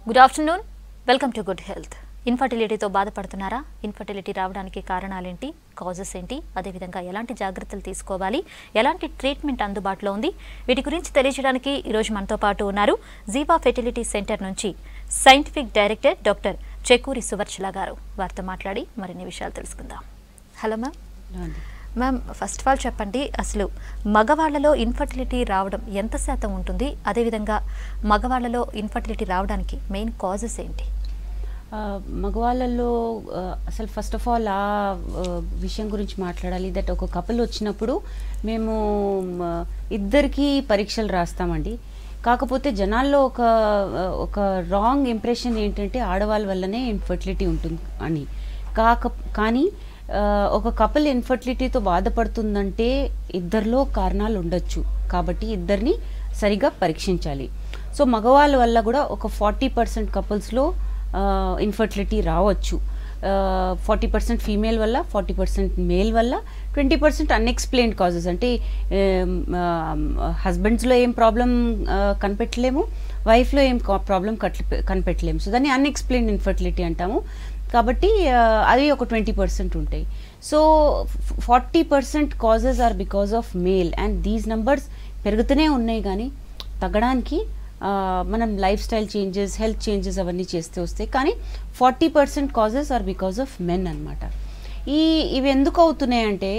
Good afternoon welcome to good health ఇన్ఫర్టిలిటీతో బాధపడుతున్నారా infertility రావడానికి కారణాలేంటి కాజెస్ ఏంటి అదేవిధంగా ఎలాంటి జాగ్రత్తలు తీసుకోవాలి ఎలాంటి ట్రీట్మెంట్ అందుబాటులో ఉంది వీటి గురించి తెలియజేయడానికి ఈరోజు మనతో పాటు ఉన్నారు జీవా ఫెర్టిలిటీ సెంటర్ నుంచి scientific director doctor Chekuri Suvarchala గారు వారితో మాట్లాడి మరిన్ని విషయాలు తెలుసుకుందాం hello ma'am ma'am first of all చెప్పండి అసలు మగవాళ్ళలో ఇన్ఫర్టిలిటీ రావడం ఎంత శాతం ఉంటుంది అదేవిధంగా మగవాళ్ళలో ఇన్ఫర్టిలిటీ రావడానికి మెయిన్ కాజెస్ ఏంటి ఆ, మగవాళ్ళల్లో ఆ, అసలు ఫస్ట్ ఆఫ్ ఆల్ ఆ ఆ, విషయం గురించి మాట్లాడాలి దట్ ఒక కపుల్ వచ్చినప్పుడు మేము మ, ఇద్దరికి పరీక్షలు రాస్తామండి కాకపోతే జనాల్లో ఒక ఆ, ఒక రాంగ్ ఇంప్రెషన్ ఏంటంటే ఆడవాళ్ళ వల్లనే ఇన్ఫర్టిలిటీ ఉంటుంది అని కాక కానీ ఆ, ఒక కపుల్ ఇన్ఫర్టిలిటీతో బాధపడుతుందంటే ఇద్దరిలో కారణాలు ఉండొచ్చు కాబట్టి ఇద్దరిని సరిగా పరీక్షించాలి సో మగవాళ్ళ వల్ల కూడా ఒక ఫార్టీ పర్సెంట్ కపుల్స్లో ఇన్ఫర్టిలిటీ రావచ్చు ఫార్టీ పర్సెంట్ ఫీమేల్ వల్ల ఫార్టీ పర్సెంట్ మేల్ వల్ల ట్వంటీ పర్సెంట్ అన్ఎక్స్ప్లెయిన్డ్ కాజెస్ అంటే హస్బెండ్స్లో ఏం ప్రాబ్లం కనిపెట్టలేము వైఫ్లో ఏం ప్రాబ్లం కనిపెట్టలేము సో దాన్ని అన్ఎక్స్ప్లెయిన్డ్ ఇన్ఫర్టిలిటీ అంటాము కాబట్టి ఆ, అవి ఒక ట్వంటీ పర్సెంట్ ఉంటాయి so forty percent causes are because of male and these numbers పెరుగుతూనే ఉన్నాయి కానీ తగ్గడానికి ఆ, మనం lifestyle changes health changes అవన్నీ చేస్తే వస్తాయి కానీ forty percent causes are because of men అనమాట ఈ ఇవి ఎందుకు అవుతున్నాయి అంటే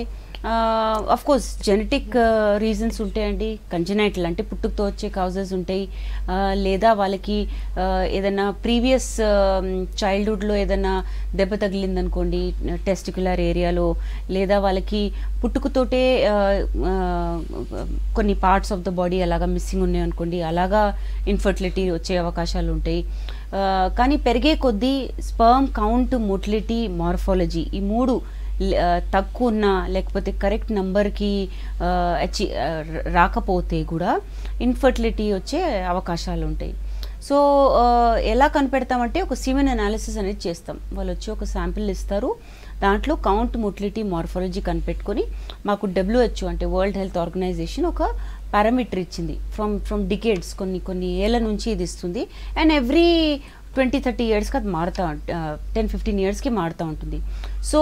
అఫ్ కోర్స్ జెనెటిక్ రీజన్స్ ఉంటాయండి కంజనైటల్ అంటే పుట్టుకతో వచ్చే కాజెస్ ఉంటాయి ఆ, లేదా వాళ్ళకి ఆ, ఏదైనా ప్రీవియస్ చైల్డ్హుడ్లో ఏదైనా దెబ్బ తగిలిందనుకోండి టెస్టికులర్ ఏరియాలో లేదా వాళ్ళకి పుట్టుకతోటే ఆ, ఆ, కొన్ని పార్ట్స్ ఆఫ్ ద బాడీ అలాగా మిస్సింగ్ ఉన్నాయి అనుకోండి అలాగా ఇన్ఫర్టిలిటీ వచ్చే అవకాశాలు ఉంటాయి ఆ, కానీ పెరిగే కొద్దీ స్పర్మ్ కౌంట్ మోటిలిటీ మార్ఫాలజీ ఈ మూడు ల- ఆ, తక్కువ ఉన్నా లేకపోతే కరెక్ట్ నంబర్కి అచి ఆ, ర- రాకపోతే కూడా ఇన్ఫర్టిలిటీ వచ్చే అవకాశాలు ఉంటాయి సో ఆ, ఎలా కనిపెడతామంటే ఒక సిమెన్ అనాలిసిస్ అనేది చేస్తాం వాళ్ళు వచ్చి ఒక శాంపిల్ ఇస్తారు దాంట్లో కౌంట్ మొటిలిటీ మార్ఫాలజీ కనిపెట్టుకొని మాకు డబ్ల్యూహెచ్ఓ అంటే వరల్డ్ హెల్త్ ఆర్గనైజేషన్ ఒక పారామీటర్ ఇచ్చింది ఫ్రమ్ ఫ్రమ్ డికేడ్స్ కొన్ని కొన్ని ఏళ్ళ నుంచి ఇది ఇస్తుంది అండ్ ఎవ్రీ ట్వంటీ థర్టీ ఇయర్స్కి అది మారుతూ టెన్ ఫిఫ్టీన్ ఇయర్స్కి మారుతూ ఉంటుంది సో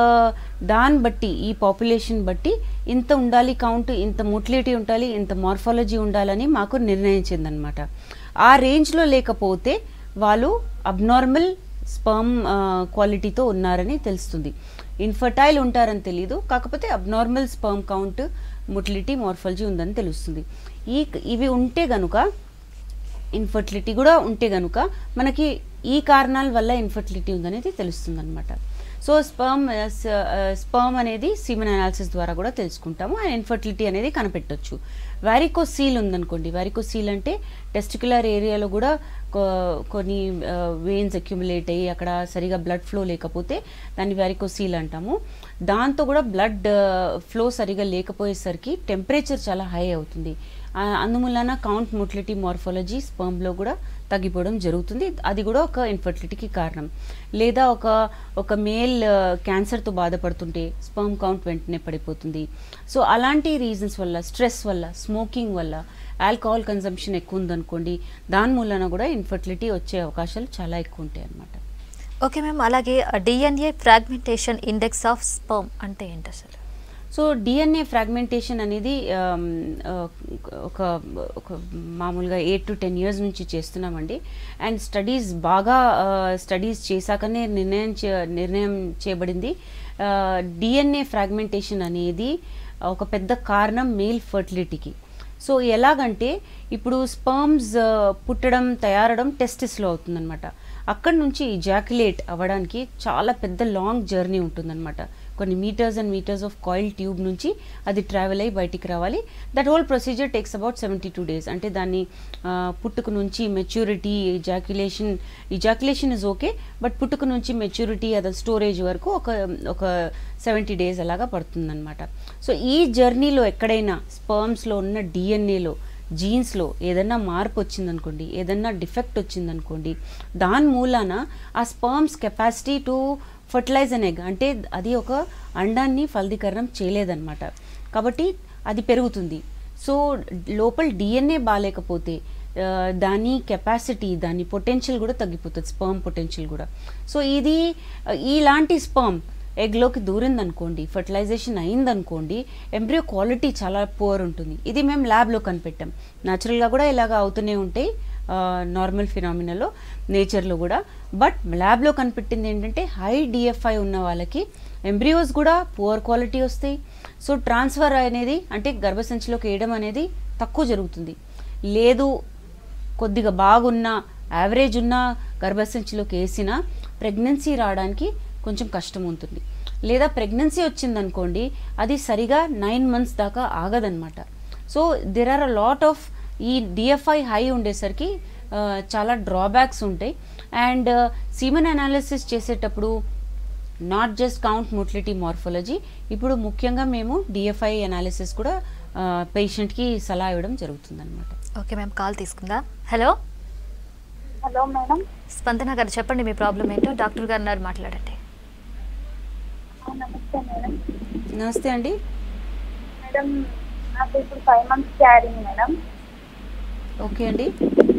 దాన్ని బట్టి ఈ పాపులేషన్ బట్టి ఇంత ఉండాలి కౌంట్ ఇంత మొటిలిటీ ఉండాలి ఇంత మార్ఫాలజీ ఉండాలని మాకు నిర్ణయించిందనమాట ఆ రేంజ్లో లేకపోతే వాళ్ళు అబ్నార్మల్ స్పర్మ్ క్వాలిటీతో ఉన్నారని తెలుస్తుంది ఇన్ఫర్టైల్ ఉంటారని తెలియదు కాకపోతే abnormal sperm count motility morphology ఉందని తెలుస్తుంది ఈ ఇవి ఉంటే గనుక ఇన్ఫర్టిలిటీ కూడా ఉంటే గనుక మనకి ఈ కారణాల వల్ల ఇన్ఫర్టిలిటీ ఉందనేది తెలుస్తుంది అనమాట సో స్పర్మ్ స్పర్మ్ అనేది సీమన్ అనాలిసిస్ ద్వారా కూడా తెలుసుకుంటాము అండ్ ఇన్ఫర్టిలిటీ అనేది కనిపెట్టొచ్చు వారికో సీల్ ఉందనుకోండి వారికో సీల్ అంటే టెస్టికులర్ ఏరియాలో కూడా కొ- కొన్ని వెయిన్స్ అక్యుములేట్ అయ్యి అక్కడ సరిగా బ్లడ్ ఫ్లో లేకపోతే దాన్ని వారికో సీల్ అంటాము దాంతో కూడా బ్లడ్ ఫ్లో సరిగా లేకపోయేసరికి టెంపరేచర్ చాలా హై అవుతుంది ఆ, అందువలన కౌంట్ మొటిలిటీ మార్ఫాలజీ స్పర్మ్లో కూడా తగ్గిపోవడం జరుగుతుంది అది కూడా ఒక ఇన్ఫర్టిలిటీకి కారణం లేదా ఒక ఒక మేల్ క్యాన్సర్తో బాధపడుతుంటే స్పర్మ్ కౌంట్ వెంటనే పడిపోతుంది సో అలాంటి రీజన్స్ వల్ల స్ట్రెస్ వల్ల స్మోకింగ్ వల్ల ఆల్కహాల్ కన్సంప్షన్ ఎక్కువ ఉందనుకోండి దాని మూలన కూడా ఇన్ఫర్టిలిటీ వచ్చే అవకాశాలు చాలా ఎక్కువ ఉంటాయి అన్నమాట ఓకే మ్యామ్ అలాగే DNA fragmentation index of sperm అంటే ఏంటి అసలు సో డిఎన్ఏ ఫ్రాగ్మెంటేషన్ అనేది ఆమ్, ఆ, ఒక ఒక మామూలుగా ఎయిట్ టు టెన్ ఇయర్స్ నుంచి చేస్తున్నామండి అండ్ స్టడీస్ బాగా స్టడీస్ చేశాకనే నిర్ణయం చే- నిర్ణయం చేయబడింది డిఎన్ఏ ఫ్రాగ్మెంటేషన్ అనేది ఒక పెద్ద కారణం మేల్ ఫర్టిలిటీకి సో ఎలాగంటే ఇప్పుడు స్పర్మ్స్ పుట్టడం తయారడం టెస్టిస్లో అవుతుందన్నమాట అక్కడ నుంచి ఇజాక్యులేట్ అవ్వడానికి చాలా పెద్ద లాంగ్ జర్నీ ఉంటుందన్నమాట కొన్ని metres and metres of coil tube నుంచి అది ట్రావెల్ అయ్యి బయటికి రావాలి that whole procedure takes about seventy two days అంటే దాన్ని ఆ, పుట్టుక నుంచి maturity ejaculation ejaculation is okay but పుట్టుక నుంచి మెచ్యూరిటీ అదే స్టోరేజ్ వరకు ఒక ఒక సెవెంటీ డేస్ అలాగా పడుతుందన్నమాట సో ఈ జర్నీలో ఎక్కడైనా స్పర్మ్స్లో ఉన్న డిఎన్ఏలో జీన్స్లో ఏదైనా మార్పు వచ్చిందనుకోండి ఏదైనా డిఫెక్ట్ వచ్చిందనుకోండి దాని మూలాన ఆ sperms capacity to fertilise an egg అంటే అది ఒక అండాన్ని ఫలదీకరణం చేయలేదన్నమాట కాబట్టి అది పెరుగుతుంది సో లోపల డిఎన్ఏ బాగాలేకపోతే ఆ, దాని కెపాసిటీ దాని పొటెన్షియల్ కూడా తగ్గిపోతుంది స్పర్మ్ పొటెన్షియల్ కూడా సో ఇది ఆ, ఇలాంటి స్పర్మ్ ఎగ్లోకి దూరింది అనుకోండి ఫర్టిలైజేషన్ అయిందనుకోండి ఎంబ్రియో క్వాలిటీ చాలా పువర్ ఉంటుంది ఇది మేము ల్యాబ్లో కనిపెట్టాం న్యాచురల్గా కూడా ఇలాగ అవుతూనే ఉంటాయి నార్మల్ ఫినామినాలో నేచర్లో కూడా బట్ ల్యాబ్లో కనిపెట్టింది ఏంటంటే హై డిఎఫ్ఐ ఉన్న వాళ్ళకి ఎంబ్రియోస్ కూడా పువర్ క్వాలిటీ వస్తాయి సో ట్రాన్స్ఫర్ అనేది అంటే గర్భసంచిలోకి వేయడం అనేది తక్కువ జరుగుతుంది లేదు కొద్దిగా బాగున్న యావరేజ్ ఉన్న గర్భసంచిలోకి వేసిన ప్రెగ్నెన్సీ రావడానికి కొంచెం కష్టం ఉంటుంది లేదా ప్రెగ్నెన్సీ వచ్చిందనుకోండి అది సరిగా నైన్ మంత్స్ దాకా ఆగదనమాట so there are a lot of ఈ డిఎఫ్ఐ హై ఉండేసరికి ఆ, చాలా డ్రాబ్యాక్స్ ఉంటాయి అండ్ సీమన్ అనాలిసిస్ చేసేటప్పుడు not just count motility morphology ఇప్పుడు ముఖ్యంగా మేము డిఎఫ్ఐ అనాలిసిస్ కూడా పేషెంట్కి సలహా ఇవ్వడం జరుగుతుందన్నమాట ఓకే మ్యామ్ కాల్ తీసుకుందా హలో హలో మేడం స్పందన గారు చెప్పండి మీ ప్రాబ్లం ఏంటో డాక్టర్ గారు ఉన్నారు మాట్లాడండి ఆ, నమస్తే మేడం నమస్తే అండి మేడం నాకు ఇప్పుడు five months carrying madam okay అండి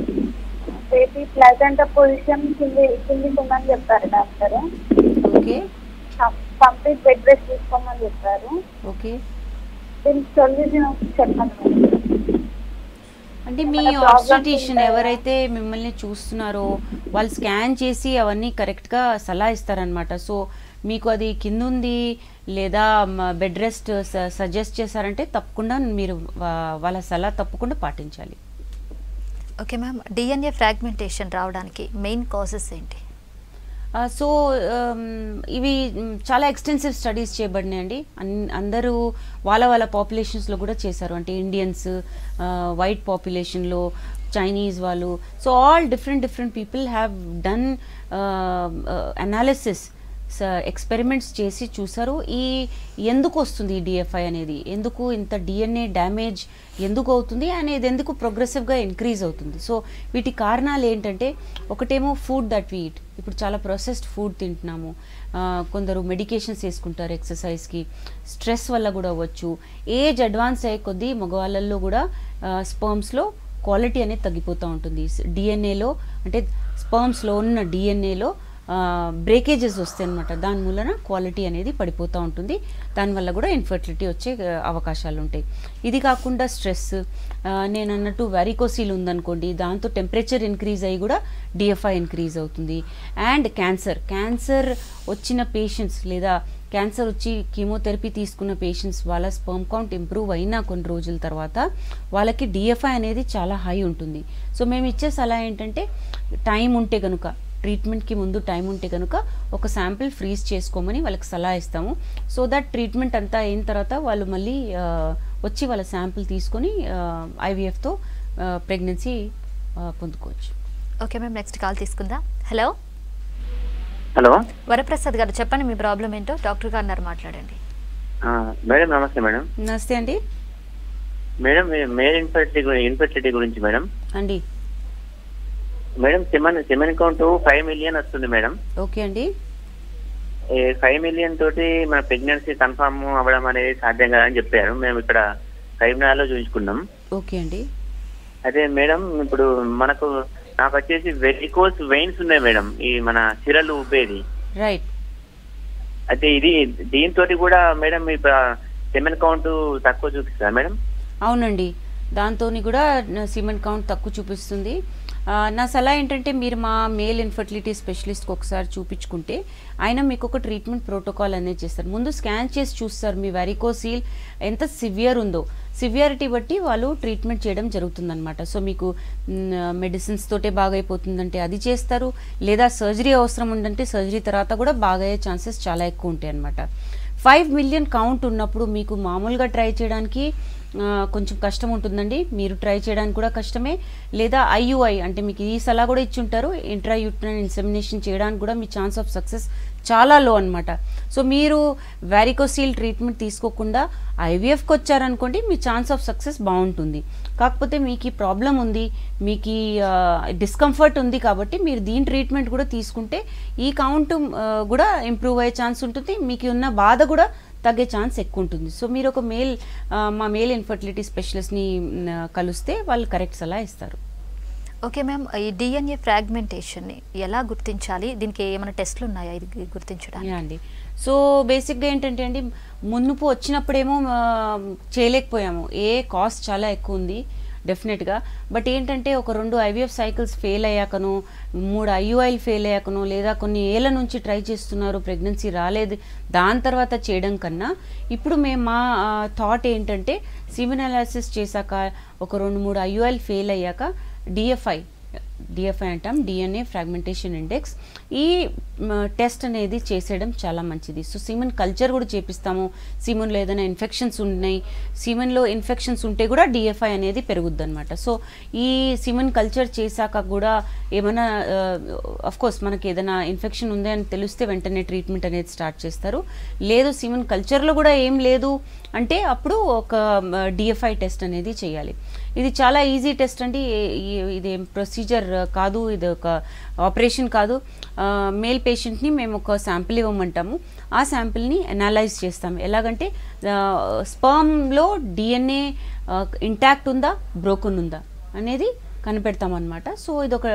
బేబీ ప్లజెంట్ పొజిషన్ కింది కిందికి ఉందని చెప్పారు doctor okay complete bed rest తీసుకోమని చెప్పారు ఓకే దీనికి సొల్యూషన్ చెప్పండి మేడం అంటే మీ ఏమైనా problems ఆబ్స్టిటిషియన్ ఉంటాయా? ఎవరైతే మిమ్మల్ని చూస్తున్నారో వాళ్ళు స్కాన్ చేసి అవన్నీ కరెక్ట్గా సలహా ఇస్తారనమాట సో మీకు అది కింద ఉంది లేదా బెడ్ రెస్ట్ సజెస్ట్ చేశారంటే తప్పకుండా మీరు వా- వాళ్ళ సలహా తప్పకుండా పాటించాలి ఓకే మ్యామ్ డిఎన్ఏ ఫ్రాగ్మెంటేషన్ రావడానికి మెయిన్ కాజెస్ ఏంటి ఆ, సో ఆమ్, ఇవి మ్, చాలా ఎక్స్టెన్సివ్ స్టడీస్ చేయబడినాయండి అన్- అందరూ వాళ్ళ వాళ్ళ పాపులేషన్స్లో కూడా చేశారు అంటే ఇండియన్స్ వైట్ పాపులేషన్లో చైనీస్ వాళ్ళు so all different different people have done analysis experiments చేసి చూసారు ఈ ఎందుకు వస్తుంది ఈ డిఎఫ్ఐ అనేది ఎందుకు ఇంత డిఎన్ఏ డ్యామేజ్ ఎందుకు అవుతుంది అనేది ఎందుకు ప్రోగ్రెసివ్గా ఇంక్రీజ్ అవుతుంది సో వీటి కారణాలు ఏంటంటే ఒకటేమో ఫుడ్ దట్ వీ ఈట్ ఇప్పుడు చాలా ప్రాసెస్డ్ ఫుడ్ తింటున్నాము ఆ, కొందరు మెడికేషన్స్ వేసుకుంటారు ఎక్సర్సైజ్కి స్ట్రెస్ వల్ల కూడా అవ్వచ్చు ఏజ్ అడ్వాన్స్ అయ్యే కొద్దీ మగవాళ్ళల్లో కూడా స్పర్మ్స్లో క్వాలిటీ అనేది తగ్గిపోతూ ఉంటుంది డిఎన్ఏలో అంటే స్పర్మ్స్లో ఉన్న డిఎన్ఏలో బ్రేకేజెస్ వస్తాయి అనమాట దాని మూలన క్వాలిటీ అనేది పడిపోతూ ఉంటుంది దానివల్ల కూడా ఇన్ఫర్టిలిటీ వచ్చే ఆ, అవకాశాలు ఉంటాయి ఇది కాకుండా స్ట్రెస్ నేను అన్నట్టు వెరికోసీల్ ఉందనుకోండి దాంతో టెంపరేచర్ ఇంక్రీజ్ అయ్యి కూడా డిఎఫ్ఐ ఇంక్రీజ్ అవుతుంది అండ్ క్యాన్సర్ క్యాన్సర్ వచ్చిన పేషెంట్స్ లేదా క్యాన్సర్ వచ్చి కీమోథెరపీ తీసుకున్న పేషెంట్స్ వాళ్ళ స్పర్మ్ కౌంట్ ఇంప్రూవ్ అయినా కొన్ని రోజుల తర్వాత వాళ్ళకి డిఎఫ్ఐ అనేది చాలా హై ఉంటుంది సో మేము ఇచ్చే సలహా ఏంటంటే టైం ఉంటే కనుక ట్రీట్మెంట్కి ముందు టైం ఉంటే కనుక ఒక శాంపిల్ ఫ్రీజ్ చేసుకోమని వాళ్ళకి సలహా ఇస్తాము సో దట్ ట్రీట్మెంట్ అంతా అయిన తర్వాత వాళ్ళు మళ్ళీ ఆ, వచ్చి వాళ్ళ శాంపిల్ తీసుకొని ఐవీఎఫ్తో ప్రెగ్నెన్సీ పొందుకోవచ్చు ఓకే మ్యామ్ నెక్స్ట్ కాల్ తీసుకుందా హలో హలో వరప్రసాద్ గారు చెప్పండి మీ ప్రాబ్లం ఏంటో డాక్టర్ గారు ఉన్నారు మాట్లాడండి ఆ, మేడం నమస్తే మేడం నమస్తే అండి మేడం మే- మేల్ ఇన్ఫర్టిలిటీ గురి- ఇన్ఫర్టిలిటీ గురించి మేడం అండి madam semen semen count five million వస్తుంది మేడం ఓకే అండి ఈ ఫైవ్ మిలియన్ తోటి మన ప్రెగ్నెన్సీ కన్ఫర్మ్ అవ్వడం అనేది సాధ్యం కాదని చెప్పారు మేము ఇక్కడ కరీంనగర్లో చూపించుకున్నాం ఓకే అండి అదే మేడం ఇప్పుడు మనకు నాకు వచ్చేసి వెరికోస్ వెయిన్స్ ఉన్నాయి మేడం ఈ మన సిరలు ఉబ్బేది రైట్ అయితే ఇది దీంతో కూడా మేడం మీ సెమెన్ కౌంట్ తక్కువ చూపిస్తుందా మేడం అవునండి దాంతో కూడా సిమెంట్ కౌంట్ తక్కువ చూపిస్తుంది ఆ, నా సలహా ఏంటంటే మీరు మా మేల్ ఇన్ఫర్టిలిటీ స్పెషలిస్ట్కి ఒకసారి చూపించుకుంటే ఆయన మీకు ఒక ట్రీట్మెంట్ ప్రోటోకాల్ అనేది చేస్తారు ముందు స్కాన్ చేసి చూస్తారు మీ వెరికోసీల్ ఎంత సివియర్ ఉందో సివియారిటీ బట్టి వాళ్ళు ట్రీట్మెంట్ చేయడం జరుగుతుందన్నమాట సో మీకు మెడిసిన్స్ తోటే బాగైపోతుందంటే అది చేస్తారు లేదా సర్జరీ అవసరం ఉందంటే సర్జరీ తర్వాత కూడా బాగయ్యే ఛాన్సెస్ చాలా ఎక్కువ ఉంటాయి అన్నమాట ఫైవ్ మిలియన్ కౌంట్ ఉన్నప్పుడు మీకు మామూలుగా ట్రై చేయడానికి ఆ, కొంచెం కష్టం ఉంటుందండి మీరు ట్రై చేయడానికి కూడా కష్టమే లేదా ఐయుఐ అంటే మీకు ఈ సలహా కూడా ఇచ్చి ఉంటారు ఇంట్రాయూట్రన్ ఇన్సెమినేషన్ చేయడానికి కూడా మీ ఛాన్స్ ఆఫ్ సక్సెస్ చాలా లో అనమాట సో మీరు వ్యారికోసీల్ ట్రీట్మెంట్ తీసుకోకుండా ఐవీఎఫ్కి వచ్చారనుకోండి మీ ఛాన్స్ ఆఫ్ సక్సెస్ బాగుంటుంది కాకపోతే మీకు ఈ ప్రాబ్లం ఉంది మీకు ఈ డిస్కంఫర్ట్ ఉంది కాబట్టి మీరు దీని ట్రీట్మెంట్ కూడా తీసుకుంటే ఈ కౌంట్ కూడా ఇంప్రూవ్ అయ్యే ఛాన్స్ ఉంటుంది మీకు ఉన్న బాధ కూడా తగ్గే ఛాన్స్ ఎక్కువ ఉంటుంది సో మీరు ఒక మేల్ ఆ, మా మేల్ ఇన్ఫర్టిలిటీ స్పెషలిస్ట్ని మ్, కలిస్తే వాళ్ళు కరెక్ట్ సలహా ఇస్తారు ఓకే మ్యామ్ ఈ డిఎన్ఏ ఫ్రాగ్మెంటేషన్ని ఎలా గుర్తించాలి దీనికి ఏమైనా టెస్ట్లు ఉన్నాయా ఇది గుర్తించడానికి యా అండి సో బేసిక్గా ఏంటంటే అండి మునుపు వచ్చినప్పుడేమో ఆ, చేయలేకపోయాము ఏ కాస్ట్ చాలా ఎక్కువ ఉంది డెఫినెట్గా బట్ ఏంటంటే ఒక రెండు ఐవీఎఫ్ సైకిల్స్ ఫెయిల్ అయ్యాకను మూడు ఐయుఐలు ఫెయిల్ అయ్యాకను లేదా కొన్ని ఏళ్ళ నుంచి ట్రై చేస్తున్నారు ప్రెగ్నెన్సీ రాలేదు దాని తర్వాత చేయడం కన్నా ఇప్పుడు మేము మా థాట్ ఏంటంటే సిమిన్ అనాలిసిస్ చేశాక ఒక రెండు మూడు ఐయుఐలు ఫెయిల్ అయ్యాక డిఎఫ్ఐ డిఎఫ్ఐ అంటాం డిఎన్ఏ ఫ్రాగ్మెంటేషన్ ఇండెక్స్ ఈ టెస్ట్ అనేది చేసేయడం చాలా మంచిది సో సీమన్ కల్చర్ కూడా చేపిస్తాము సీమన్లో ఏదైనా ఇన్ఫెక్షన్స్ ఉన్నాయి సీమన్లో ఇన్ఫెక్షన్స్ ఉంటే కూడా డిఎఫ్ఐ అనేది పెరుగుద్ది అనమాట సో ఈ సీమన్ కల్చర్ చేశాక కూడా ఏమైనా అఫ్ కోర్స్ మనకి ఏదైనా ఇన్ఫెక్షన్ ఉంది అని తెలిస్తే వెంటనే ట్రీట్మెంట్ అనేది స్టార్ట్ చేస్తారు లేదు సీమన్ కల్చర్లో కూడా ఏం లేదు అంటే అప్పుడు ఒక డిఎఫ్ఐ టెస్ట్ అనేది చేయాలి ఇది చాలా ఈజీ టెస్ట్ అండి ఏ- ఈ- ఇది ఏం ప్రొసీజర్ కాదు ఇది ఒక ఆపరేషన్ కాదు మేల్ పేషెంట్ని మేము ఒక శాంపిల్ ఇవ్వమంటాము ఆ శాంపిల్ని అనాలైజ్ చేస్తాం ఎలాగంటే స్పర్మ్లో డిఎన్ఏ ఇంటాక్ట్ ఉందా బ్రోకన్ ఉందా అనేది కనిపెడతాం అనమాట సో ఇది ఒక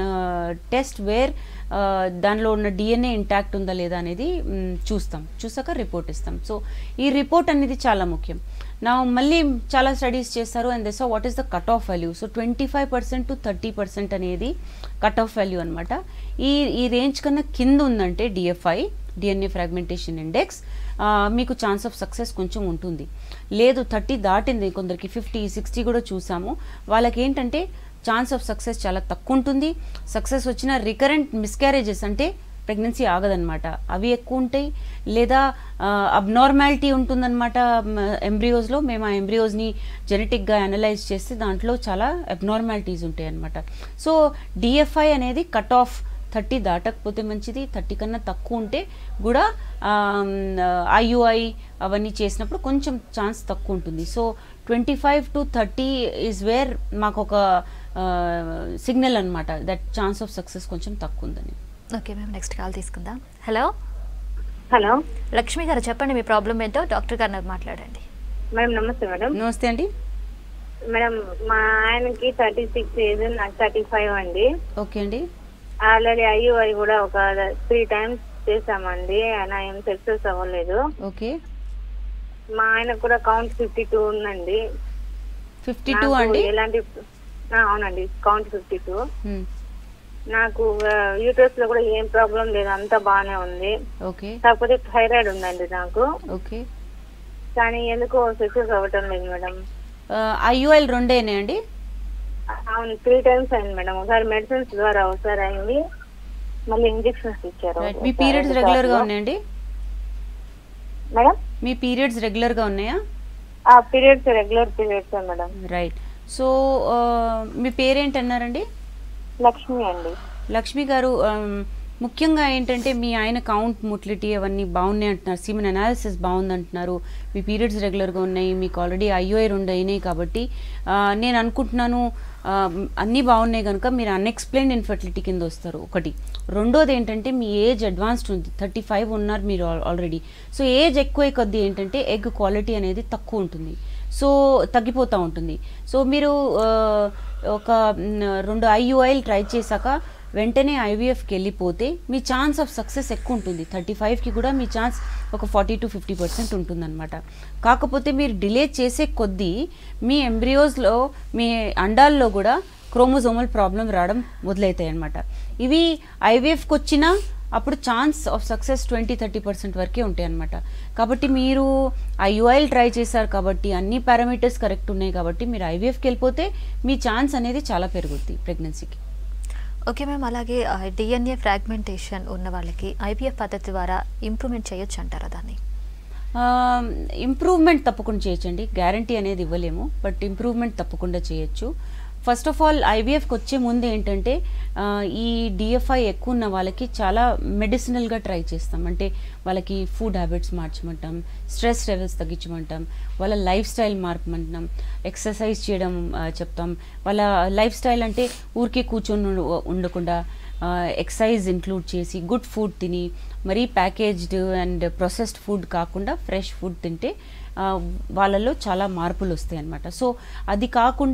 టెస్ట్ వేర్ దానిలో ఉన్న డిఎన్ఏ ఇంటాక్ట్ ఉందా లేదా అనేది మ్, చూస్తాం చూసాక రిపోర్ట్ ఇస్తాం సో ఈ రిపోర్ట్ అనేది చాలా ముఖ్యం నా మళ్ళీ చాలా స్టడీస్ చేస్తారు and so what is the cut off value so twenty five percent to thirty percent అనేది కట్ ఆఫ్ వాల్యూ అనమాట ఈ ఈ రేంజ్ కన్నా కింద ఉందంటే డిఎఫ్ఐ డిఎన్ఏ ఫ్రాగ్మెంటేషన్ ఇండెక్స్ మీకు ఛాన్స్ ఆఫ్ సక్సెస్ కొంచెం ఉంటుంది లేదు థర్టీ దాటింది కొందరికి ఫిఫ్టీ సిక్స్టీ కూడా చూసాము వాళ్ళకి ఏంటంటే ఛాన్స్ ఆఫ్ సక్సెస్ చాలా తక్కువ ఉంటుంది సక్సెస్ వచ్చిన రికరెంట్ మిస్క్యారేజెస్ అంటే ప్రెగ్నెన్సీ ఆగదనమాట అవి ఎక్కువ ఉంటాయి లేదా అబ్నార్మాలిటీ ఉంటుందన్నమాట ఎంబ్రియోస్లో మేము ఆ ఎంబ్రియోస్ని జెనెటిక్గా అనలైజ్ చేస్తే దాంట్లో చాలా అబ్నార్మాలిటీస్ ఉంటాయి అనమాట సో డిఎఫ్ఐ అనేది కట్ ఆఫ్ థర్టీ దాటకపోతే మంచిది థర్టీ కన్నా తక్కువ ఉంటే కూడా ఐయుఐ అవన్నీ చేసినప్పుడు కొంచెం ఛాన్స్ తక్కువ ఉంటుంది so twenty five to thirty is where మాకు ఒక సిగ్నల్ అనమాట దట్ ఛాన్స్ ఆఫ్ సక్సెస్ కొంచెం తక్కువ ఉందని ఓకే మ్యామ్ నెక్స్ట్ కాల్ తీసుకుందాం హలో హలో లక్ష్మి గారు చెప్పండి మీ ప్రాబ్లం ఏంటో డాక్టర్ గారు మాట్లాడండి మేడం నమస్తే మేడం నమస్తే అండి మేడం మా ఆయనకి థర్టీ సిక్స్ ఏజ్ నాకు థర్టీ ఫైవ్ అండి ఓకే అండి ఆల్రెడీ ఐయుఐ కూడా ఒక త్రీ టైమ్స్ చేసామండి ఆయన ఏం సక్సెస్ అవ్వలేదు ఓకే మా ఆయనకు కూడా కౌంట్ ఫిఫ్టీ టూ ఉందండి ఫిఫ్టీ టూ నాకు అండి ఎలాంటి ఆ, అవునండి కౌంట్ ఫిఫ్టీ టూ Hmm. నాకు యూట్రస్ లో కూడా ఏం ప్రాబ్లం లేదు అంతా బాగానే ఉంది ఓకే కాకపోతే థైరాయిడ్ ఉందండి నాకు ఓకే కానీ ఎందుకో సక్సెస్ అవ్వటం లేదు మేడం ఐయుఎల్ రెండేనే అండి అవును త్రీ టైమ్స్ అయింది మేడం ఒకసారి మెడిసిన్స్ ద్వారా ఒకసారి అయింది మళ్ళీ ఇంజెక్షన్స్ ఇచ్చారు Right. మీ పీరియడ్స్ రెగ్యులర్ గా ఉన్నాయండి మేడం మీ పీరియడ్స్ రెగ్యులర్ గా ఉన్నాయా ఆ periods regular periods madam right so మీ పేరేంటి అన్నారండి లక్ష్మి అండి లక్ష్మి గారు ఆమ్, ముఖ్యంగా ఏంటంటే మీ ఆయన కౌంట్ ముట్లిటీ అవన్నీ బాగున్నాయి అంటున్నారు సీమన్ అనాలిసిస్ బాగుంది అంటున్నారు మీ పీరియడ్స్ రెగ్యులర్గా ఉన్నాయి మీకు ఆల్రెడీ ఐఓఐ రెండు అయినాయి కాబట్టి ఆ, నేను అనుకుంటున్నాను ఆ, అన్నీ బాగున్నాయి కనుక మీరు అన్ఎక్స్ప్లెయిన్డ్ ఇన్ఫర్టిలిటీ కింద వస్తారు ఒకటి రెండోది ఏంటంటే మీ ఏజ్ అడ్వాన్స్డ్ ఉంది థర్టీ ఫైవ్ ఉన్నారు మీరు ఆల్రెడీ సో ఏజ్ ఎక్కువ కొద్దీ ఏంటంటే ఎగ్ క్వాలిటీ అనేది తక్కువ ఉంటుంది సో తగ్గిపోతూ ఉంటుంది సో మీరు ఆ, ఒక మ్, రెండు ఐయుఐలు ట్రై చేశాక వెంటనే ఐవీఎఫ్కి వెళ్ళిపోతే మీ ఛాన్స్ ఆఫ్ సక్సెస్ ఎక్కువ ఉంటుంది థర్టీ ఫైవ్కి కూడా మీ ఛాన్స్ ఒక ఫార్టీ టు ఫిఫ్టీ పర్సెంట్ ఉంటుందన్నమాట కాకపోతే మీరు డిలే చేసే కొద్దీ మీ ఎంబ్రియోస్లో మీ అండాల్లో కూడా క్రోమోజోమల్ ప్రాబ్లం రావడం మొదలవుతాయి అన్నమాట ఇవి ఐవీఎఫ్కి వచ్చినా అప్పుడు chance of success twenty thirty percent వరకే ఉంటాయి అనమాట కాబట్టి మీరు ఐయుఐల్ ట్రై చేశారు కాబట్టి అన్ని పారామీటర్స్ కరెక్ట్ ఉన్నాయి కాబట్టి మీరు ఐవీఎఫ్కి వెళ్ళిపోతే మీ ఛాన్స్ అనేది చాలా పెరుగుద్ది ప్రెగ్నెన్సీకి ఓకే మ్యామ్ అలాగే డిఎన్ఏ ఫ్రాగ్మెంటేషన్ ఉన్న వాళ్ళకి ఐవీఎఫ్ పద్ధతి ద్వారా ఇంప్రూవ్మెంట్ చేయొచ్చు అంటారా దాన్ని ఇంప్రూవ్మెంట్ తప్పకుండా చేయొచ్చండి గ్యారంటీ అనేది ఇవ్వలేము బట్ ఇంప్రూవ్మెంట్ తప్పకుండా చేయొచ్చు ఫస్ట్ ఆఫ్ ఆల్ ఐవీఎఫ్కి వచ్చే ముందు ఏంటంటే ఆ, ఈ డిఎఫ్ఐ ఎక్కువ ఉన్న వాళ్ళకి చాలా మెడిసినల్గా ట్రై చేస్తాం అంటే వాళ్ళకి ఫుడ్ హ్యాబిట్స్ మార్చమంటాం స్ట్రెస్ లెవెల్స్ తగ్గించమంటాం వాళ్ళ లైఫ్ స్టైల్ మార్పమంటాం ఎక్సర్సైజ్ చేయడం ఆ, చెప్తాం వాళ్ళ లైఫ్ స్టైల్ అంటే ఊరికే కూర్చొని ఉండ- ఉండకుండా ఎక్సైజ్ ఇంక్లూడ్ చేసి గుడ్ ఫుడ్ తిని మరీ ప్యాకేజ్డ్ అండ్ ప్రొసెస్డ్ ఫుడ్ కాకుండా ఫ్రెష్ ఫుడ్ తింటే ఆ, వాళ్ళలో చాలా మార్పులు వస్తాయి అన్నమాట సో అది కాకుండా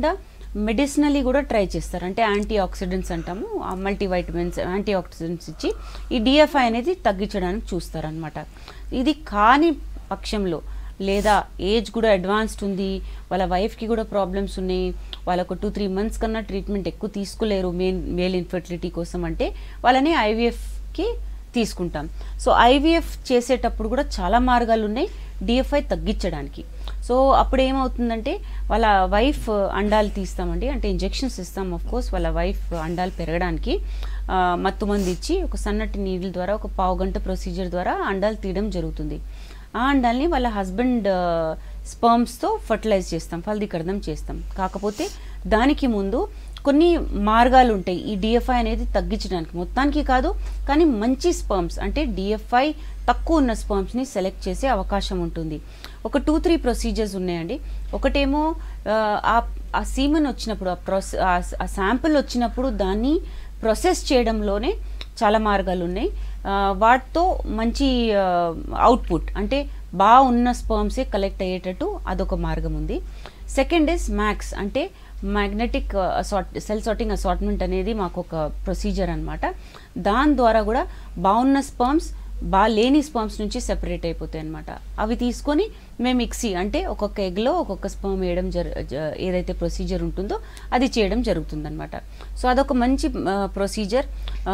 మెడిసినలీ కూడా ట్రై చేస్తారు అంటే యాంటీ ఆక్సిడెంట్స్ అంటాము మల్టీ వైటమిన్స్ యాంటీ ఆక్సిడెంట్స్ ఇచ్చి ఈ డిఎఫ్ఐ అనేది తగ్గించడానికి చూస్తారనమాట ఇది కాని పక్షంలో లేదా ఏజ్ కూడా అడ్వాన్స్డ్ ఉంది వాళ్ళ వైఫ్కి కూడా ప్రాబ్లమ్స్ ఉన్నాయి వాళ్ళకు టూ త్రీ మంత్స్ కన్నా ట్రీట్మెంట్ ఎక్కువ తీసుకోలేరు మెయిన్ మేల్ ఇన్ఫర్టిలిటీ కోసం అంటే వాళ్ళని ఐవీఎఫ్కి తీసుకుంటాం సో ఐవీఎఫ్ చేసేటప్పుడు కూడా చాలా మార్గాలు ఉన్నాయి డిఎఫ్ఐ తగ్గించడానికి సో అప్పుడు ఏమవుతుందంటే వాళ్ళ వైఫ్ అండాలు తీస్తామండి అంటే ఇంజెక్షన్స్ ఇస్తాం ఆఫ్ కోర్స్ వాళ్ళ వైఫ్ అండాలు పెరగడానికి ఆ, మత్తు మంది ఇచ్చి ఒక సన్నటి నీళ్ళ ద్వారా ఒక పావు గంట ప్రొసీజర్ ద్వారా అండాలు తీయడం జరుగుతుంది ఆ అండాల్ని వాళ్ళ హస్బెండ్ స్పర్మ్స్తో ఫర్టిలైజ్ చేస్తాం ఫలదీకరణం చేస్తాం కాకపోతే దానికి ముందు కొన్ని మార్గాలు ఉంటాయి ఈ డిఎఫ్ఐ అనేది తగ్గించడానికి మొత్తానికి కాదు కానీ మంచి స్పర్మ్స్ అంటే డిఎఫ్ఐ తక్కువ ఉన్న స్పర్మ్స్ని సెలెక్ట్ చేసే అవకాశం ఉంటుంది ఒక టూ త్రీ ప్రొసీజర్స్ ఉన్నాయండి ఒకటేమో ఆ, ఆ- ఆ సీమన్ వచ్చినప్పుడు ఆ ప్రొసె ఆ శాంపుల్ వచ్చినప్పుడు దాన్ని ప్రొసెస్ చేయడంలోనే చాలా మార్గాలు ఉన్నాయి ఆ, వాటితో మంచి అవుట్పుట్ అంటే బాగా ఉన్న స్పర్మ్సే కలెక్ట్ అయ్యేటట్టు అదొక మార్గం ఉంది సెకండ్ ఇస్ మ్యాక్స్ అంటే magnetic assort cell sorting assortment అనేది మాకు ఒక ప్రొసీజర్ అనమాట దాని ద్వారా కూడా బాగున్న స్పర్మ్స్ బాగా లేని స్పర్మ్స్ నుంచి సెపరేట్ అయిపోతాయి అనమాట అవి తీసుకొని మేము మిక్సీ అంటే ఒక్కొక్క ఎగ్లో ఒక్కొక్క స్పర్మ్ వేయడం జర జ- ఏదైతే ప్రొసీజర్ ఉంటుందో అది చేయడం జరుగుతుందన్నమాట సో అదొక మంచి ప్రొసీజర్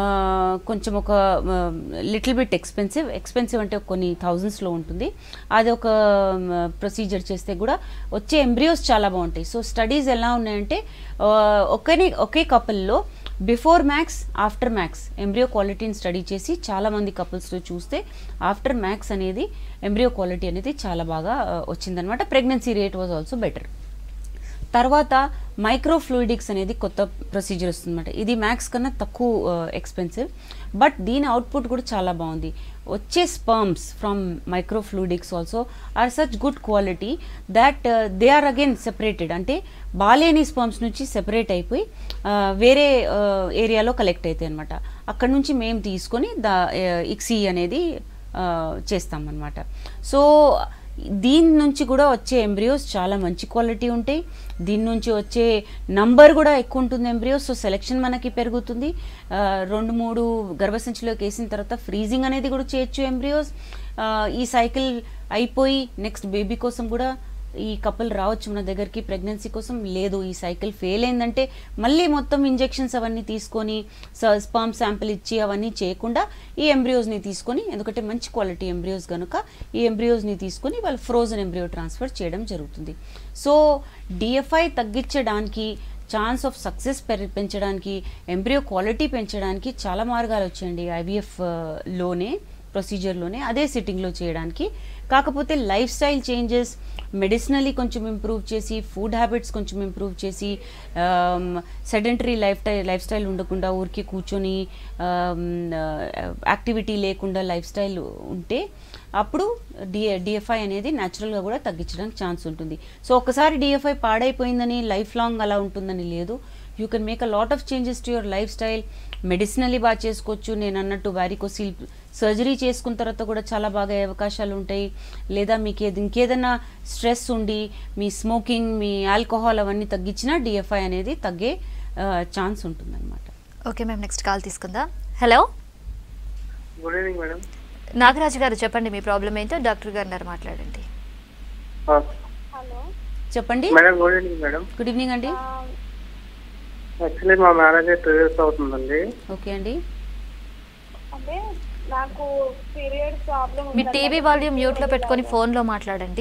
కొంచెం ఒక లిటిల్ బిట్ ఎక్స్పెన్సివ్ ఎక్స్పెన్సివ్ అంటే కొన్ని థౌజండ్స్లో ఉంటుంది అది ఒక ప్రొసీజర్ చేస్తే కూడా వచ్చే ఎంబ్రియోస్ చాలా బాగుంటాయి సో స్టడీస్ ఎలా ఉన్నాయంటే ఆ, ఒకని ఒకే కపుల్లో before MACS after MACS embryo క్వాలిటీని స్టడీ చేసి చాలా మంది కపుల్స్లో చూస్తే ఆఫ్టర్ మ్యాక్స్ అనేది ఎంబ్రియో క్వాలిటీ అనేది చాలా బాగా ఆ, వచ్చిందనమాట pregnancy rate was also better తర్వాత మైక్రోఫ్లూయిడిక్స్ అనేది కొత్త ప్రొసీజర్ వస్తుందన్నమాట ఇది మ్యాక్స్ కన్నా తక్కువ ఎక్స్పెన్సివ్ బట్ దీని అవుట్పుట్ కూడా చాలా బాగుంది వచ్చే sperms from microfluidics also are such good quality that they are again separated అంటే బాలేని స్పర్మ్స్ నుంచి సెపరేట్ అయిపోయి ఆ, వేరే ఏరియాలో కలెక్ట్ అవుతాయి అనమాట అక్కడ నుంచి మేము తీసుకొని దా ఇక్సీ అనేది ఆ, చేస్తామన్నమాట సో దీని నుంచి కూడా వచ్చే ఎంబ్రియోస్ చాలా మంచి క్వాలిటీ ఉంటాయి దీని నుంచి వచ్చే నంబర్ కూడా ఎక్కువ ఉంటుంది ఎంబ్రియోస్ సో సెలెక్షన్ మనకి పెరుగుతుంది ఆ, రెండు మూడు గర్భసంచిలోకి వేసిన తర్వాత ఫ్రీజింగ్ అనేది కూడా చేయొచ్చు ఎంబ్రియోస్ ఈ సైకిల్ అయిపోయి నెక్స్ట్ బేబీ కోసం కూడా ఈ కపుల్ రావచ్చు మన దగ్గరికి ప్రెగ్నెన్సీ కోసం లేదు ఈ సైకిల్ ఫెయిల్ అయిందంటే మళ్ళీ మొత్తం ఇంజెక్షన్స్ అవన్నీ తీసుకొని స్పర్మ్ శాంపిల్ ఇచ్చి అవన్నీ చేయకుండా ఈ ఎంబ్రియోస్ని తీసుకొని ఎందుకంటే మంచి క్వాలిటీ ఎంబ్రియోస్ కనుక ఈ ఎంబ్రియోస్ని తీసుకొని వాళ్ళు ఫ్రోజన్ ఎంబ్రియో ట్రాన్స్ఫర్ చేయడం జరుగుతుంది సో డిఎఫ్ఐ తగ్గించడానికి ఛాన్స్ ఆఫ్ సక్సెస్ పెంచడానికి ఎంబ్రియో క్వాలిటీ పెంచడానికి చాలా మార్గాలు వచ్చాయండి ఐవీఎఫ్ లోనే ప్రొసీజర్లోనే అదే సిట్టింగ్లో చేయడానికి కాకపోతే లైఫ్ స్టైల్ చేంజెస్ మెడిసినలీ కొంచెం ఇంప్రూవ్ చేసి ఫుడ్ హ్యాబిట్స్ కొంచెం ఇంప్రూవ్ చేసి sedentary lifestyle lifestyle ఉండకుండా ఊరికి కూర్చొని యాక్టివిటీ లేకుండా లైఫ్ స్టైల్ ఉంటే అప్పుడు డిఏ డిఎఫ్ఐ అనేది న్యాచురల్గా కూడా తగ్గించడానికి ఛాన్స్ ఉంటుంది సో ఒకసారి డిఎఫ్ఐ పాడైపోయిందని లైఫ్ లాంగ్ అలా ఉంటుందని లేదు you can make a lot of changes to your lifestyle medicinally బాగా చేసుకోవచ్చు నేను అన్నట్టు వారికోసిల్ సర్జరీ చేసుకున్న తర్వాత కూడా చాలా బాగా అయ్యే అవకాశాలు ఉంటాయి లేదా మీకు ఏది ఇంకేదైనా స్ట్రెస్ ఉండి మీ స్మోకింగ్ మీ ఆల్కహాల్ అవన్నీ తగ్గించినా డిఎఫ్ఐ అనేది తగ్గే ఛాన్స్ ఉంటుందన్నమాట ఓకే మేము నెక్స్ట్ కాల్ తీసుకుందాం hello good evening madam Nagaraju garu చెప్పండి మీ ప్రాబ్లం ఏంటో డాక్టర్ గారు గారు మాట్లాడండి హలో చెప్పండి madam good evening madam good evening అండి యాక్చువల్లీ మా మ్యారేజ్ టూ ఇయర్స్ అవుతుందండి ఓకే అండి అంటే నాకు పీరియడ్ ప్రాబ్లం మీ టీవీ వాల్యూమ్ మ్యూట్ లో పెట్టుకొని ఫోన్ లో మాట్లాడండి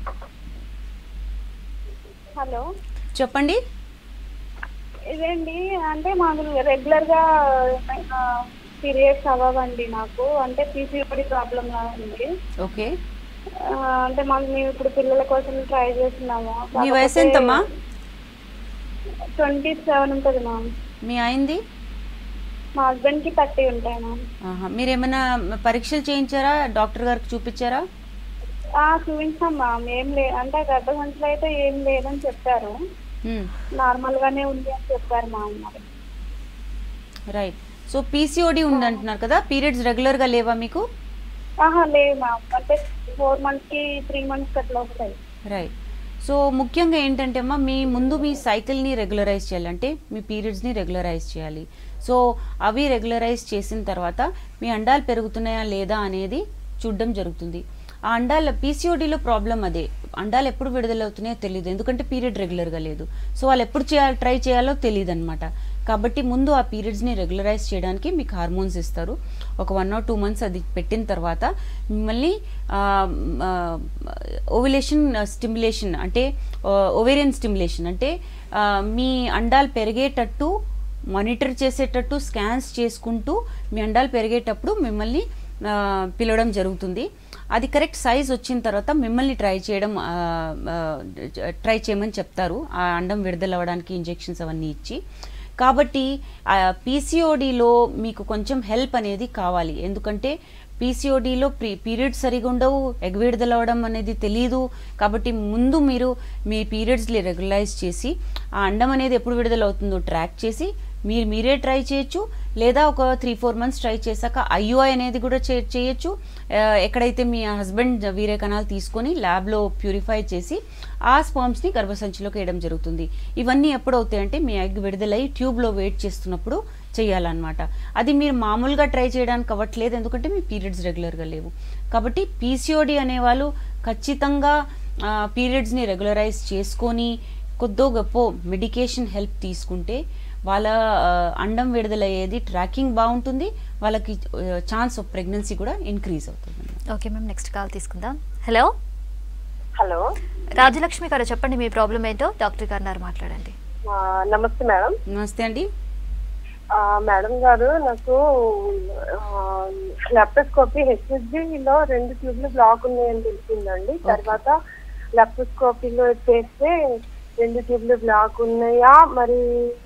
హలో చెప్పండి ఇదేంటి అంటే మాకు రెగ్యులర్ గా పీరియడ్స్ అవ్వవండి నాకు అంటే పీసీఓడి ప్రాబ్లం లా ఉంది ఓకే ఆ, అంటే మాకు మేము ఇప్పుడు పిల్లల కోసం ట్రై చేస్తున్నాము మీ వయసు ఎంతమ్మా ట్వంటీ సెవెన్ ఉంటుంది మ్యామ్ మీ అయింది మా హస్బెండ్ కి థర్టీ ఉంటాయి మ్యామ్ ఆహా. మీరు ఏమైనా పరీక్షలు చేయించారా డాక్టర్ గారికి చూపించారా ఆ, చూపించాం మ్యామ్ ఏం లే అంటే గర్భసంచులు అయితే ఏం లేదని చెప్పారు మ్మ్. నార్మల్ గానే ఉంది అని చెప్పారు మా అమ్మాయి రైట్ సో పీసీఓడి ఉంది అంటున్నారు కదా పీరియడ్స్ రెగ్యులర్గా లేవా మీకు ఆహా లేదు మ్యామ్ అంటే ఫోర్ మంత్స్ కి త్రీ మంత్స్ అట్లా వస్తాయి రైట్ సో ముఖ్యంగా ఏంటంటే అమ్మా మీ ముందు మీ సైకిల్ని రెగ్యులరైజ్ చేయాలి అంటే మీ పీరియడ్స్ని రెగ్యులరైజ్ చేయాలి సో అవి రెగ్యులరైజ్ చేసిన తర్వాత మీ అండాలు పెరుగుతున్నాయా లేదా అనేది చూడడం జరుగుతుంది ఆ అండాల పీసీఓడిలో ప్రాబ్లం అదే అండాలు ఎప్పుడు విడుదలవుతున్నాయో తెలియదు ఎందుకంటే పీరియడ్ రెగ్యులర్గా లేదు సో వాళ్ళు ఎప్పుడు చేయాలి ట్రై చేయాలో తెలియదు అనమాట కాబట్టి ముందు ఆ పీరియడ్స్ని రెగ్యులరైజ్ చేయడానికి మీకు హార్మోన్స్ ఇస్తారు ఒక వన్ ఆర్ టూ మంత్స్ అది పెట్టిన తర్వాత మిమ్మల్ని ఓవిలేషన్ స్టిమ్యులేషన్ అంటే ఓవేరియన్ స్టిమ్యులేషన్ అంటే ఆ, మీ అండాలు పెరిగేటట్టు మానిటర్ చేసేటట్టు స్కాన్స్ చేసుకుంటూ మీ అండాలు పెరిగేటప్పుడు మిమ్మల్ని ఆ, పిలవడం జరుగుతుంది అది కరెక్ట్ సైజ్ వచ్చిన తర్వాత మిమ్మల్ని ట్రై చేయడం ఆ, ఆ, ట్రై చేయమని చెప్తారు ఆ అండం విడుదల అవ్వడానికి ఇంజెక్షన్స్ అవన్నీ ఇచ్చి కాబట్టి పీసీఓడిలో మీకు కొంచెం హెల్ప్ అనేది కావాలి ఎందుకంటే పీసీఓడిలో ప్రీ పీరియడ్స్ సరిగా ఉండవు ఎగ్ విడుదల అవ్వడం అనేది తెలియదు కాబట్టి ముందు మీరు మీ పీరియడ్స్ని రెగ్యులైజ్ చేసి ఆ అండం అనేది ఎప్పుడు విడుదల అవుతుందో ట్రాక్ చేసి మీరు మీరే ట్రై చేయొచ్చు లేదా ఒక త్రీ ఫోర్ మంత్స్ ట్రై చేశాక ఐయుఐ అనేది కూడా చే చేయొచ్చు ఆ, ఎక్కడైతే మీ హస్బెండ్ వీరే కణాలు తీసుకొని ల్యాబ్లో ప్యూరిఫై చేసి ఆ స్పర్మ్స్ని గర్భసంచిలోకి వేయడం జరుగుతుంది ఇవన్నీ ఎప్పుడు అవుతాయంటే మీ ఎగ్ విడుదలై ట్యూబ్లో వెయిట్ చేస్తున్నప్పుడు చేయాలన్నమాట అది మీరు మామూలుగా ట్రై చేయడానికి అవ్వట్లేదు ఎందుకంటే మీ పీరియడ్స్ రెగ్యులర్గా లేవు కాబట్టి పీసీఓడి అనేవాళ్ళు ఖచ్చితంగా పీరియడ్స్ని రెగ్యులరైజ్ చేసుకొని కొద్దో గొప్ప మెడికేషన్ హెల్ప్ తీసుకుంటే వాళ్ళ ఆ, అండం విడుదలయ్యేది ట్రాకింగ్ బాగుంటుంది వాళ్ళకి ఛాన్స్ ఆఫ్ ప్రెగ్నెన్సీ కూడా ఇంక్రీజ్ అవుతుంది ఓకే మ్యామ్ నెక్స్ట్ కాల్ తీసుకుందాం హలో హలో రాజలక్ష్మి గారు చెప్పండి మీ ప్రాబ్లం ఏంటో డాక్టర్ గారు ఉన్నారు మాట్లాడండి ఆ, నమస్తే మేడం నమస్తే అండి ఆ, మేడం గారు నాకు లెప్టోస్కోపీ హెచ్ఎస్జిలో రెండు ట్యూబ్లు బ్లాక్ ఉన్నాయని తెలిసిందండి తర్వాత లెప్టోస్కోపీలో చేస్తే రెండు ట్యూబ్లు బ్లాక్ ఉన్నాయా మరి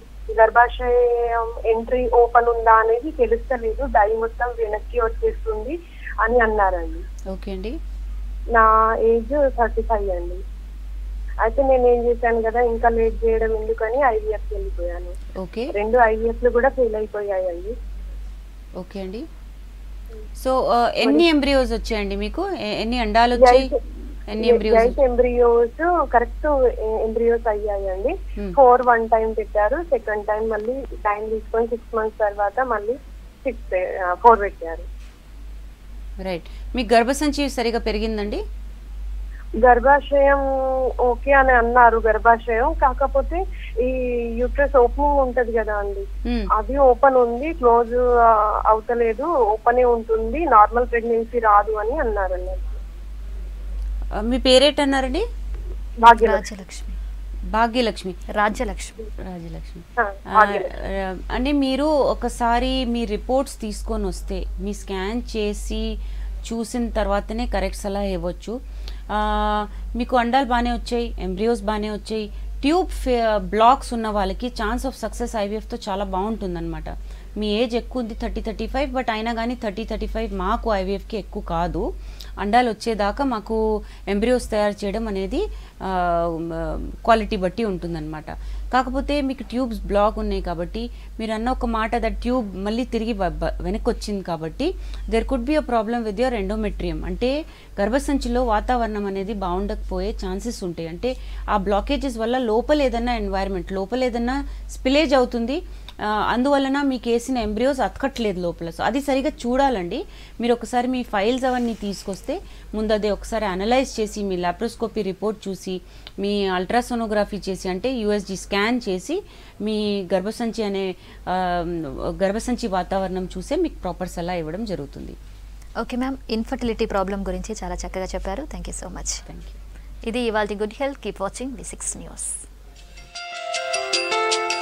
గర్భాశయం ఎంట్రీ ఓపెన్ ఉందా అనేది తెలుస్తలేదు డై మొత్తం వెనక్కి వచ్చేస్తుంది అని అన్నారండి ఓకే అండి నా ఏజ్ థర్టీ ఫైవ్ అండి అయితే నేను ఏం చేశాను కదా ఇంకా లేట్ చేయడం ఎందుకని ఐవీఎఫ్ వెళ్ళిపోయాను ఓకే రెండు ఐవీఎఫ్లు కూడా ఫెయిల్ అయిపోయాయండి ఓకే అండి సో ఆ, ఎన్ని ఎంబ్రియోస్ వచ్చాయండి మీకు ఎ- ఎన్ని అండాలు వచ్చాయి ఎన్ని embryos eight embryos correct embryos అయ్యాయండి Hmm. ఫోర్ వన్ టైం పెట్టారు సెకండ్ టైం మళ్ళీ టైం తీసుకొని సిక్స్ మంత్స్ తర్వాత మళ్ళీ సిక్స్ ఫోర్ పెట్టారు రైట్ మీ గర్భసంచి సరిగా పెరిగిందండి గర్భాశయం ఓకే అని అన్నారు గర్భాశయం కాకపోతే ఈ యూట్రస్ ఓపెనింగ్ ఉంటది కదా అండి మ్మ్. అది ఓపెన్ ఉంది క్లోజ్ అవుతలేదు ఓపెనే ఉంటుంది నార్మల్ ప్రెగ్నెన్సీ రాదు అని అన్నారు అన్నట్టు ఆ, మీ పేరేట్ అన్నారండి భాగ్యలక్ష్మి రాజ్యలక్ష్మి భాగ్యలక్ష్మి రాజ్యలక్ష్మి రాజలక్ష్మి ఆ, ఆ, భాగ్యలక్ష్మి ఆ, అంటే మీరు ఒకసారి మీ రిపోర్ట్స్ తీసుకొని వస్తే మీ స్కాన్ చేసి చూసిన తర్వాతనే కరెక్ట్ సలహా ఇవ్వచ్చు ఆ, మీకు అండాలు బాగానే వచ్చాయి ఎంబ్రియోస్ బాగానే వచ్చాయి ట్యూబ్ బ్లాక్స్ ఉన్న వాళ్ళకి ఛాన్స్ ఆఫ్ సక్సెస్ ఐవీఎఫ్తో చాలా బాగుంటుందన్నమాట మీ ఏజ్ ఎక్కువ ఉంది థర్టీ థర్టీ ఫైవ్ బట్ అయినా కానీ థర్టీ థర్టీ ఫైవ్ మాకు ఐవీఎఫ్కి ఎక్కువ కాదు అండాలు వచ్చేదాకా మాకు ఎంబ్రియోస్ తయారు చేయడం అనేది క్వాలిటీ బట్టి ఉంటుందన్నమాట కాకపోతే మీకు ట్యూబ్స్ బ్లాక్ ఉన్నాయి కాబట్టి మీరు అన్న ఒక మాట దట్ ట్యూబ్ మళ్ళీ తిరిగి బ- బ- వెనక్కి వచ్చింది కాబట్టి there could be a problem with your endometrium అంటే గర్భసంచిలో వాతావరణం అనేది బాగుండకపోయే ఛాన్సెస్ ఉంటాయి అంటే ఆ బ్లాకేజెస్ వల్ల లోపల ఏదన్నా ఎన్వైరన్మెంట్ లోపల ఏదన్నా స్పిలేజ్ అవుతుంది ఆ, అందువలన మీకు వేసిన ఎంబ్రియోస్ అతకట్లేదు లోపల సో అది సరిగా చూడాలండి మీరు ఒకసారి మీ ఫైల్స్ అవన్నీ తీసుకొస్తే ముందు అది ఒకసారి అనలైజ్ చేసి మీ లాప్రోస్కోపీ రిపోర్ట్ చూసి మీ అల్ట్రాసోనోగ్రఫీ చేసి అంటే యూఎస్జీ స్కాన్ చేసి మీ గర్భసంచి అనే ఆ, గర్భసంచి వాతావరణం చూసే మీకు ప్రాపర్ సలహా ఇవ్వడం జరుగుతుంది ఓకే మ్యామ్ ఇన్ఫర్టిలిటీ ప్రాబ్లం గురించి చాలా చక్కగా చెప్పారు thank you so much thank you ఇది ఇవాళ good health keep watching the six news